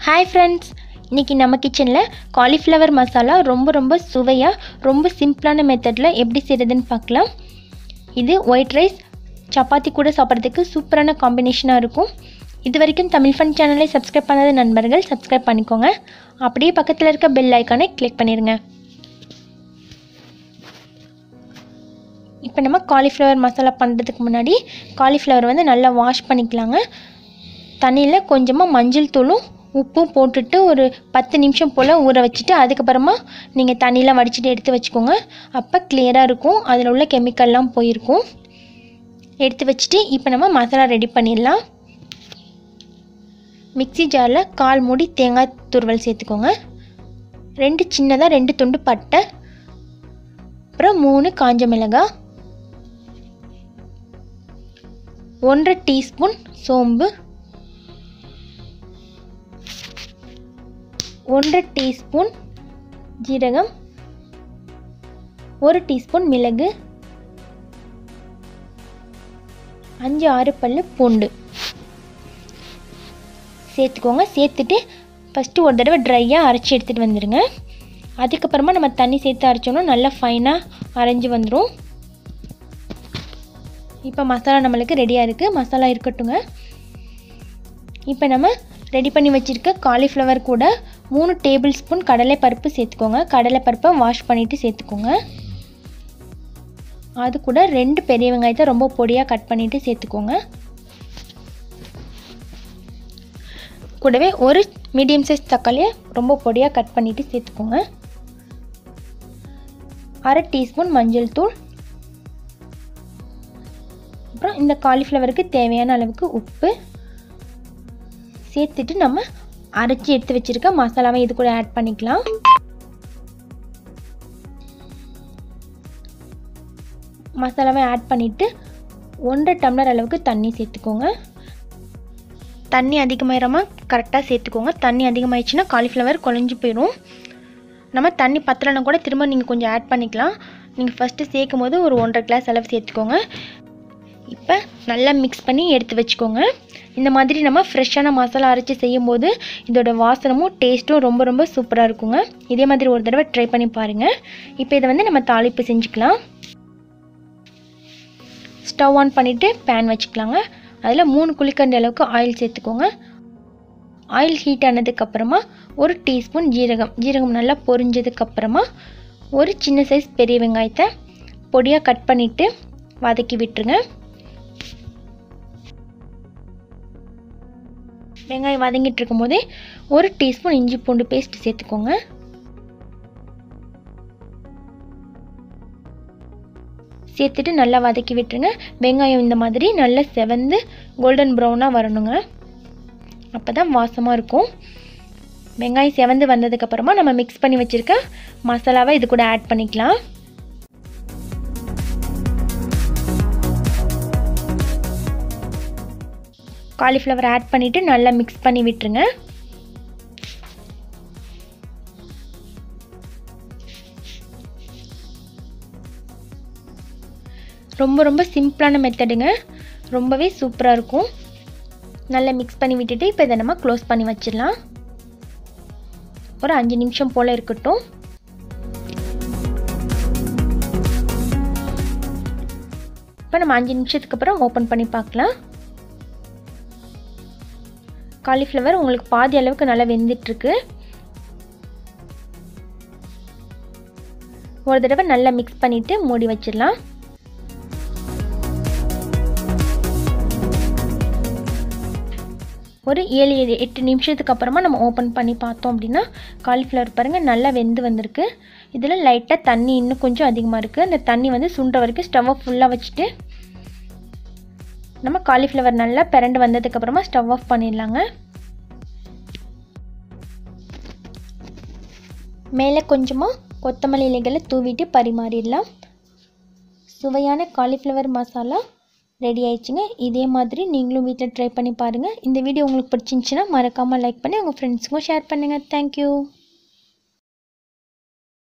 hi friends இன்றைக்கி நம்ம கிச்சனில் காலிஃப்ளவர் மசாலா ரொம்ப ரொம்ப சுவையாக ரொம்ப சிம்பிளான மெத்தடில் எப்படி செய்கிறதுன்னு பார்க்கலாம் இது ஒயிட் ரைஸ் சப்பாத்தி கூட சாப்பிட்றதுக்கு சூப்பரான காம்பினேஷனாக இருக்கும் இது வரைக்கும் தமிழ் ஃபன் சேனலை சப்ஸ்கிரைப் பண்ணாத நண்பர்கள் சப்ஸ்கிரைப் பண்ணிக்கோங்க அப்படியே பக்கத்தில் இருக்க பெல் ஐக்கானை கிளிக் பண்ணிடுங்க இப்போ நம்ம காலிஃப்ளவர் மசாலா பண்ணுறதுக்கு முன்னாடி காலிஃப்ளவர் வந்து நல்லா வாஷ் பண்ணிக்கலாங்க தண்ணியில் கொஞ்சமாக மஞ்சள் தூளும் உப்பும் போட்டுட்டு ஒரு பத்து நிமிஷம் போல் ஊற வச்சுட்டு அதுக்கப்புறமா நீங்கள் தண்ணியெலாம் வடிச்சிட்டு எடுத்து வச்சுக்கோங்க அப்போ கிளியராக இருக்கும் அதில் உள்ள கெமிக்கல்லாம் போயிருக்கும் எடுத்து வச்சுட்டு இப்போ நம்ம மசாலா ரெடி பண்ணிடலாம் மிக்ஸி ஜாரில் கால் மூடி தேங்காய் துருவல் சேர்த்துக்கோங்க ரெண்டு சின்னதாக ரெண்டு துண்டு பட்டை அப்புறம் மூணு காஞ்ச மிளகாய் ஒன்றரை டீஸ்பூன் சோம்பு ஒன்றரை டீஸ்பூன் ஜீரகம் ஒரு டீஸ்பூன் மிளகு அஞ்சு ஆறு பல் பூண்டு சேர்த்துக்கோங்க சேர்த்துட்டு ஃபஸ்ட்டு ஒரு தடவை ட்ரையாக அரைச்சி எடுத்துகிட்டு வந்துடுங்க அதுக்கப்புறமா நம்ம தண்ணி சேர்த்து அரைச்சோன்னா நல்லா ஃபைனாக அரைஞ்சி வந்துடும் இப்போ மசாலா நம்மளுக்கு ரெடியாக இருக்குது மசாலா இருக்கட்டுங்க இப்போ நம்ம ரெடி பண்ணி வச்சுருக்க காலிஃப்ளவர் கூட மூணு டேபிள் ஸ்பூன் கடலை பருப்பு சேர்த்துக்கோங்க கடலை பருப்பை வாஷ் பண்ணிவிட்டு சேர்த்துக்கோங்க அது கூட ரெண்டு பெரிய வெங்காயத்தை ரொம்ப பொடியாக கட் பண்ணிவிட்டு சேர்த்துக்கோங்க கூடவே ஒரு மீடியம் சைஸ் தக்காளியை ரொம்ப பொடியாக கட் பண்ணிவிட்டு சேர்த்துக்கோங்க அரை டீஸ்பூன் மஞ்சள் தூள் அப்புறம் இந்த காலிஃப்ளவருக்கு தேவையான அளவுக்கு உப்பு சேர்த்துட்டு நம்ம அரைச்சி எடுத்து வச்சுருக்க மசாலாவை இது கூட ஆட் பண்ணிக்கலாம் மசாலாவை ஆட் பண்ணிவிட்டு ஒன்றரை டம்ளர் அளவுக்கு தண்ணி சேர்த்துக்கோங்க தண்ணி அதிகமாயிராமல் கரெக்டாக சேர்த்துக்கோங்க தண்ணி அதிகமாகிடுச்சுன்னா காலிஃப்ளவர் குழஞ்சி போயிடும் நம்ம தண்ணி பத்தலைன்னா கூட திரும்ப நீங்கள் கொஞ்சம் ஆட் பண்ணிக்கலாம் நீங்கள் ஃபஸ்ட்டு சேர்க்கும் போது ஒரு ஒன்றரை கிளாஸ் அளவு சேர்த்துக்கோங்க இப்போ நல்லா மிக்ஸ் பண்ணி எடுத்து வச்சுக்கோங்க இந்த மாதிரி நம்ம ஃப்ரெஷ்ஷான மசாலா அரைச்சி செய்யும் போது இதோட வாசனமும் டேஸ்ட்டும் ரொம்ப ரொம்ப சூப்பராக இருக்குங்க இதே மாதிரி ஒரு தடவை ட்ரை பண்ணி பாருங்கள் இப்போ இதை வந்து நம்ம தாளிப்பு செஞ்சுக்கலாம் ஸ்டவ் ஆன் பண்ணிவிட்டு பேன் வச்சுக்கலாங்க அதில் மூணு குழிக்கண்டி அளவுக்கு ஆயில் சேர்த்துக்கோங்க ஆயில் ஹீட் ஆனதுக்கப்புறமா ஒரு டீஸ்பூன் ஜீரகம் ஜீரகம் நல்லா பொரிஞ்சதுக்கப்புறமா ஒரு சின்ன சைஸ் பெரிய வெங்காயத்தை பொடியாக கட் பண்ணிவிட்டு வதக்கி விட்டுருங்க வெங்காயம் வதங்கிட்டு இருக்கும் போதே ஒரு டீஸ்பூன் இஞ்சி பூண்டு பேஸ்ட் சேர்த்துக்கோங்க சேர்த்துட்டு நல்லா வதக்கி விட்டுருங்க வெங்காயம் இந்த மாதிரி நல்லா செவந்து கோல்டன் ப்ரௌனாக வரணுங்க அப்போ தான் வாசமாக இருக்கும் வெங்காயம் செவந்து வந்ததுக்கப்புறமா நம்ம மிக்ஸ் பண்ணி வச்சுருக்க மசாலாவை இது கூட ஆட் பண்ணிக்கலாம் காலிஃப்ளவர் ஆட் பண்ணிவிட்டு நல்லா மிக்ஸ் பண்ணி விட்டுருங்க ரொம்ப ரொம்ப சிம்பிளான மெத்தடுங்க ரொம்பவே சூப்பராக இருக்கும் நல்லா மிக்ஸ் பண்ணி விட்டுட்டு இப்போ இதை நம்ம க்ளோஸ் பண்ணி வச்சிடலாம் ஒரு அஞ்சு நிமிஷம் போல் இருக்கட்டும் இப்போ நம்ம அஞ்சு நிமிஷத்துக்கு அப்புறம் ஓப்பன் பண்ணி பார்க்கலாம் காலிஃப்ளவர் உங்களுக்கு பாதி அளவுக்கு நல்லா வெந்துட்டுருக்கு ஒரு தடவை நல்லா மிக்ஸ் பண்ணிவிட்டு மூடி வச்சிடலாம் ஒரு ஏழு ஏழு எட்டு நிமிஷத்துக்கு அப்புறமா நம்ம ஓப்பன் பண்ணி பார்த்தோம் அப்படின்னா காலிஃப்ளவர் பாருங்கள் நல்லா வெந்து வந்திருக்கு இதில் லைட்டாக தண்ணி இன்னும் கொஞ்சம் அதிகமாக இருக்குது அந்த தண்ணி வந்து சுண்டுற வரைக்கும் ஸ்டவ்வை ஃபுல்லாக வச்சுட்டு நம்ம காலிஃப்ளவர் நல்லா பிறண்டு வந்ததுக்கப்புறமா ஸ்டவ் ஆஃப் பண்ணிடலாங்க மேலே கொஞ்சமாக கொத்தமல்லி இலைகளை தூவிட்டு பரிமாறிடலாம் சுவையான காலிஃப்ளவர் மசாலா ரெடி ஆயிடுச்சுங்க இதே மாதிரி நீங்களும் வீட்டில் ட்ரை பண்ணி பாருங்கள் இந்த வீடியோ உங்களுக்கு பிடிச்சிருந்துச்சின்னா மறக்காமல் லைக் பண்ணி உங்கள் ஃப்ரெண்ட்ஸுக்கும் ஷேர் பண்ணுங்கள் தேங்க்யூ